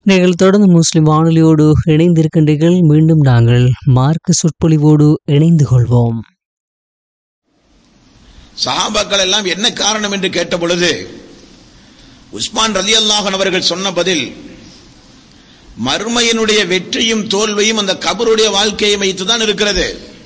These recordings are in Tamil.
நீங்கள் தொடர்ந்து முஸ்லிம் வானொலியோடு இணைந்திருக்கின்றீர்கள் மீண்டும் நாங்கள் மார்க்க சொற்பொழிவோடு இணைந்து கொள்வோம் சஹாபாக்கள் எல்லாம் என்ன காரணம் என்று கேட்ட பொழுது உஸ்மான் ரலி அல்லாஹன் அவர்கள் சொன்ன பதில் மர்மையினுடைய வெற்றியும் தோல்வியும் அந்த கபருடைய வாழ்க்கையை வைத்துதான் இருக்கிறது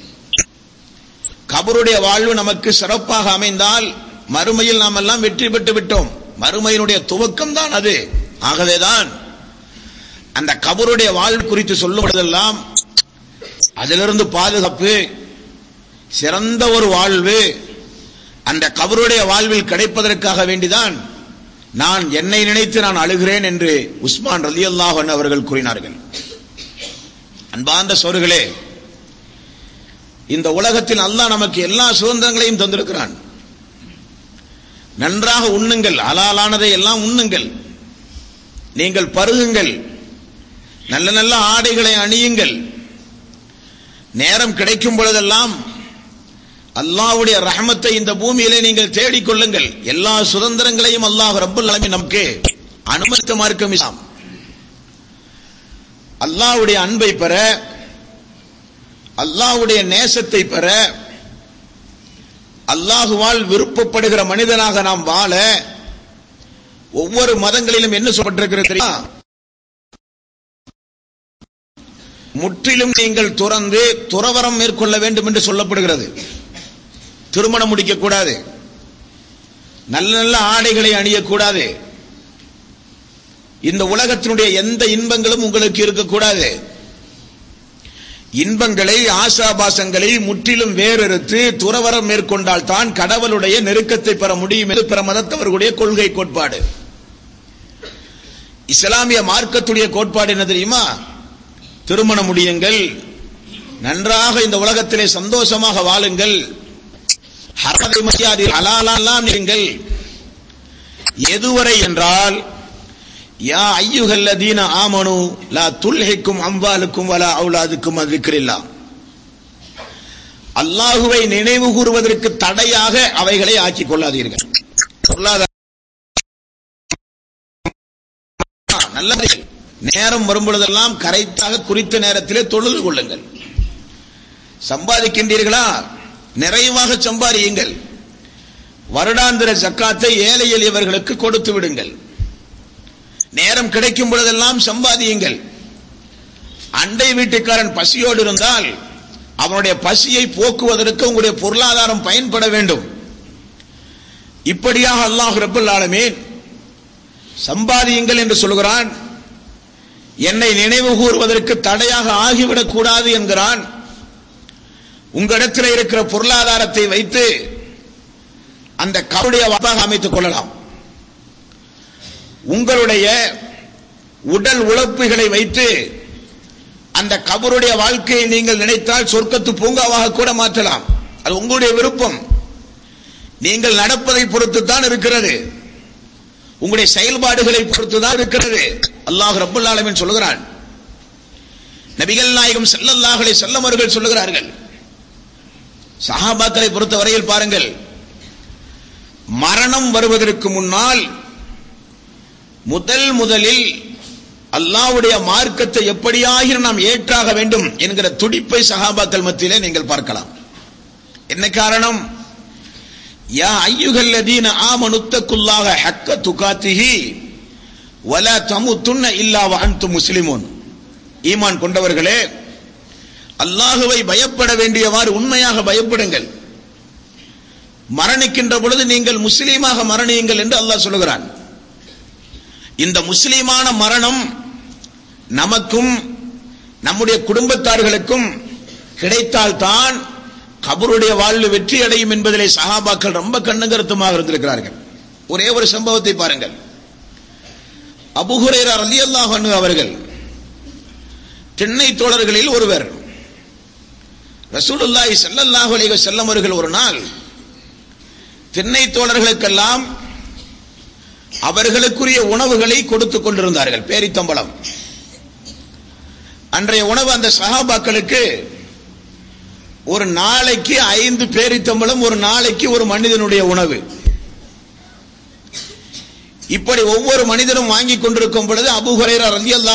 கபருடைய வாழ்வு நமக்கு சிறப்பாக அமைந்தால் மறுமையில் நாம் எல்லாம் வெற்றி பெற்று விட்டோம் மறுமையினுடைய துவக்கம் தான் அது ஆகவேதான் அந்த கபருடைய வாழ்வு குறித்து சொல்லும் பொழுதெல்லாம் அதிலிருந்து பாதுகாப்பு சிறந்த ஒரு வாழ்வு அந்த கபருடைய வாழ்வில் கிடைப்பதற்காக வேண்டிதான் நான் என்னை நினைத்து நான் அழுகிறேன் என்று உஸ்மான் ரலி அல்லாஹன் அவர்கள் கூறினார்கள் அன்பார்ந்த சோர்களே இந்த உலகத்தில் அல்லாஹ் நமக்கு எல்லா சுதந்திரங்களையும் தந்திருக்கிறான் நன்றாக உண்ணுங்கள் அலாலானதை எல்லாம் உண்ணுங்கள் நீங்கள் பருகுங்கள் நல்ல நல்ல ஆடைகளை அணியுங்கள் நேரம் கிடைக்கும் பொழுதெல்லாம் அல்லாஹ்வுடைய ரஹமத்தை இந்த பூமியிலே நீங்கள் தேடிக் கொள்ளுங்கள் எல்லா சுதந்திரங்களையும் அல்லாஹ் ரப்புல் ஆலமீன் நமக்கு அனுமதித்த மார்க்கம் இஸ்லாம் அல்லாஹ்வுடைய அன்பை பெற அல்லாஹ்வுடைய நேசத்தை பெற அல்லாஹுவால் விருப்பப்படுகிற மனிதனாக நாம் வாழ ஒவ்வொரு மதங்களிலும் என்ன சொல்லப்பட்டிருக்கிறது தெரியுமா முற்றிலும் நீங்கள் துறந்து துறவரம் மேற்கொள்ள வேண்டும் என்று சொல்லப்படுகிறது திருமணம் முடிக்கக்கூடாது நல்ல நல்ல ஆடைகளை அணியக்கூடாது இந்த உலகத்தினுடைய எந்த இன்பங்களும் உங்களுக்கு இருக்கக்கூடாது இன்பங்களை ஆசாபாசங்களை முற்றிலும் வேறறுத்து துறவரம் மேற்கொண்டால் தான் கடவுளுடைய நெருக்கத்தை பெற முடியும் என்று பிற மதத்தவர்களுடைய கொள்கை கோட்பாடு இஸ்லாமிய மார்க்கத்துடைய கோட்பாடு என்ன தெரியுமா திருமணம் முடியுங்கள் நன்றாக இந்த உலகத்திலே சந்தோஷமாக வாழுங்கள் ஹரதை மரியாதை அலாலாம் நீங்கள் எதுவரை என்றால் யா ஐயுகல்லதீன ஆமனு லா துல்ஹிக்கும் அம்பாலுக்கும் வலா அவுலாதுக்கும் அதுக்கிறில்லா அல்லாஹுவை நினைவு கூறுவதற்கு தடையாக அவைகளை ஆக்கிக் கொள்ளாதீர்கள் பொருளாதார நல்ல நேரம் வரும்பொழுதெல்லாம் கரைத்தாக குறித்த நேரத்திலே தொழுது கொள்ளுங்கள் சம்பாதிக்கின்றீர்களா நிறைவாக சம்பாதியுங்கள் வருடாந்திர ஜக்காத்தை ஏழை எளியவர்களுக்கு கொடுத்து விடுங்கள் நேரம் கிடைக்கும் பொழுதெல்லாம் சம்பாதியுங்கள் அண்டை வீட்டுக்காரன் பசியோடு இருந்தால் அவனுடைய பசியை போக்குவதற்கு உங்களுடைய பொருளாதாரம் பயன்பட வேண்டும் இப்படியாக அல்லாஹ் ரபுல் ஆலமீன் சம்பாதியுங்கள் என்று சொல்கிறான் என்னை நினைவு கூறுவதற்கு தடையாக ஆகிவிடக் கூடாது என்கிறான் உங்களிடத்தில் இருக்கிற பொருளாதாரத்தை வைத்து அந்த கருடைய வாப்பாக அமைத்துக் கொள்ளலாம் உங்களுடைய உடல் உழைப்புகளை வைத்து அந்த கபருடைய வாழ்க்கையை நீங்கள் நினைத்தால் சொர்க்கத்து பூங்காவாக கூட மாற்றலாம் அது உங்களுடைய விருப்பம் நீங்கள் நடப்பதை பொறுத்து தான் இருக்கிறது உங்களுடைய செயல்பாடுகளை பொறுத்து தான் இருக்கிறது அல்லாஹ் ரப்புல் ஆலமீன் சொல்லுகிறான் நபிகள் நாயகம் செல்லல்லாஹலை செல்லமர்கள் சொல்லுகிறார்கள் சஹாபாக்களை பொறுத்த வரையில் பாருங்கள் மரணம் வருவதற்கு முன்னால் முதல் முதலில் அல்லாவுடைய மார்க்கத்தை எப்படியாக நாம் ஏற்றாக வேண்டும் என்கிற துடிப்பை சஹாபாக்கள் மத்தியிலே நீங்கள் பார்க்கலாம் என்ன காரணம் யா ஐயுகல்லதீன ஆமனுத்தக்குள்ளாக ஹக்க துகாத்திஹி வல தமுத்துன்ன இல்லா வஅன்து முஸ்லிமூன் ஈமான் கொண்டவர்களே அல்லாஹுவை பயப்பட வேண்டியவாறு உண்மையாக பயப்படுங்கள் மரணிக்கின்ற பொழுது நீங்கள் முஸ்லீமாக மரணியுங்கள் என்று அல்லாஹ் சொல்லுகிறான் இந்த முஸ்லீமான மரணம் நமக்கும் நம்முடைய குடும்பத்தார்களுக்கும் கிடைத்தால்தான் கபருடைய வாழ்வு வெற்றி அடையும் என்பதிலே சஹாபாக்கள் ரொம்ப கண்ணுங்கருத்துமாக இருந்திருக்கிறார்கள் ஒரே ஒரு சம்பவத்தை பாருங்கள் அபுஹுரேரா ரலியல்லாஹு அன்ஹு அவர்கள் தென்னை தோழர்களில் ஒருவர் ரசூலுல்லாஹி ஸல்லல்லாஹு அலைஹி வஸல்லம் அவர்கள் ஒரு நாள் தென்னை தோழர்களுக்கெல்லாம் அவர்களுக்குரிய உணவுகளை கொடுத்துக் கொண்டிருந்தார்கள் பேரித்தம்பளம் அன்றைய உணவு அந்த சஹாபாக்களுக்கு ஒரு நாளைக்கு ஐந்து பேரித்தம்பளம் ஒரு நாளைக்கு ஒரு மனிதனுடைய உணவு இப்படி ஒவ்வொரு மனிதனும் வாங்கி கொண்டிருக்கும் பொழுது அபு ஹுரைரா ரலியல்லாஹு